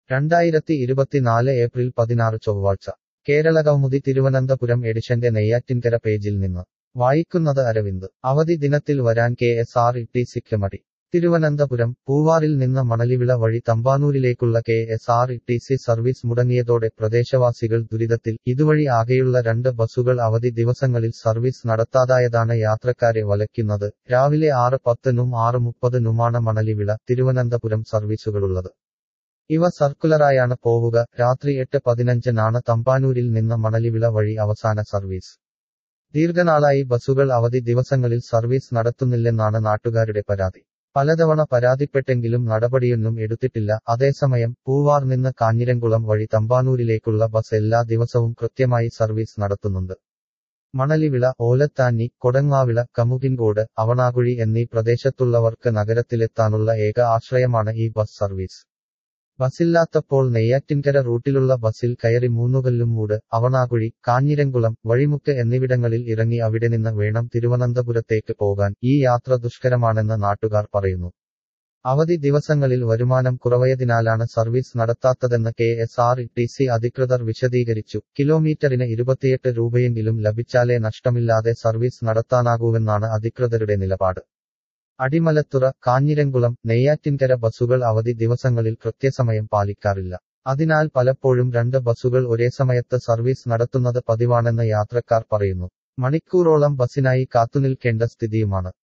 രണ്ടായിരത്തി ഇരുപത്തിനാല് ഏപ്രിൽ പതിനാറ് ചൊവ്വാഴ്ച കേരളകൗമുദി തിരുവനന്തപുരം എഡിഷന്റെ നെയ്യാറ്റിൻകര പേജിൽ നിന്ന് വായിക്കുന്നത് അരവിന്ദ് അവധി ദിനത്തിൽ വരാൻ K S R E T സിക്ക് മടി തിരുവനന്തപുരം പൂവാറിൽ നിന്ന് മണലിവിള വഴി തമ്പാനൂരിലേക്കുള്ള K S R E T C service മുടങ്ങിയതോടെ പ്രദേശവാസികൾ ദുരിതത്തിൽ ഇതുവഴി ആകെയുള്ള രണ്ട് ബസ്സുകൾ അവധി ദിവസങ്ങളിൽ സർവീസ് നടത്താതായതാണ് യാത്രക്കാരെ വലയ്ക്കുന്നത് രാവിലെ ആറ് പത്തിനും ആറ് മുപ്പതിനുമാണ് മണലിവിള തിരുവനന്തപുരം സർവീസുകളുള്ളത് ഇവ സർക്കുലറായാണ് പോവുക രാത്രി എട്ട് പതിനഞ്ചിനാണ് തമ്പാനൂരിൽ നിന്ന് മണലിവിള വഴി അവസാന സർവീസ് ദീർഘനാളായി ബസ്സുകൾ അവധി ദിവസങ്ങളിൽ സർവീസ് നടത്തുന്നില്ലെന്നാണ് നാട്ടുകാരുടെ പരാതി പലതവണ പരാതിപ്പെട്ടെങ്കിലും നടപടിയൊന്നും എടുത്തിട്ടില്ല അതേസമയം പൂവാർ നിന്ന് കാഞ്ഞിരംകുളം വഴി തമ്പാനൂരിലേക്കുള്ള ബസ് എല്ലാ ദിവസവും കൃത്യമായി സർവീസ് നടത്തുന്നുണ്ട് മണലിവിള ഓലത്താനി കൊടങ്ങാവിള കമുകിൻകോട് അവണാകുഴി എന്നീ പ്രദേശത്തുള്ളവർക്ക് നഗരത്തിലെത്താനുള്ള ഏക ആശ്രയമാണ് ഈ ബസ് സർവീസ് ബസ്സില്ലാത്തപ്പോൾ നെയ്യാറ്റിൻകര റൂട്ടിലുള്ള ബസ്സിൽ കയറി മൂന്നുകല്ലും മൂട് അവണാകുഴി കാഞ്ഞിരംകുളം വഴിമുക്ക് എന്നിവിടങ്ങളിൽ ഇറങ്ങി അവിടെ നിന്ന് വേണം തിരുവനന്തപുരത്തേക്ക് പോകാൻ ഈ യാത്ര ദുഷ്കരമാണെന്ന് നാട്ടുകാർ പറയുന്നു അവധി ദിവസങ്ങളിൽ വരുമാനം കുറവയതിനാലാണ് സർവീസ് നടത്താത്തതെന്ന് K S R T C അധികൃതർ വിശദീകരിച്ചു കിലോമീറ്ററിന് ഇരുപത്തിയെട്ട് രൂപയെങ്കിലും ലഭിച്ചാലേ നഷ്ടമില്ലാതെ സർവീസ് നടത്താനാകൂവെന്നാണ് അധികൃതരുടെ നിലപാട് അടിമലത്തുറ കാഞ്ഞിരംകുളം നെയ്യാറ്റിൻകര ബസ്സുകൾ അവധി ദിവസങ്ങളിൽ കൃത്യസമയം പാലിക്കാറില്ല അതിനാൽ പലപ്പോഴും രണ്ട് ബസ്സുകൾ ഒരേ സമയത്ത് സർവീസ് നടത്തുന്നത് പതിവാണെന്ന് യാത്രക്കാർ പറയുന്നു മണിക്കൂറോളം ബസ്സിനായി കാത്തുനിൽക്കേണ്ട സ്ഥിതിയുമാണ്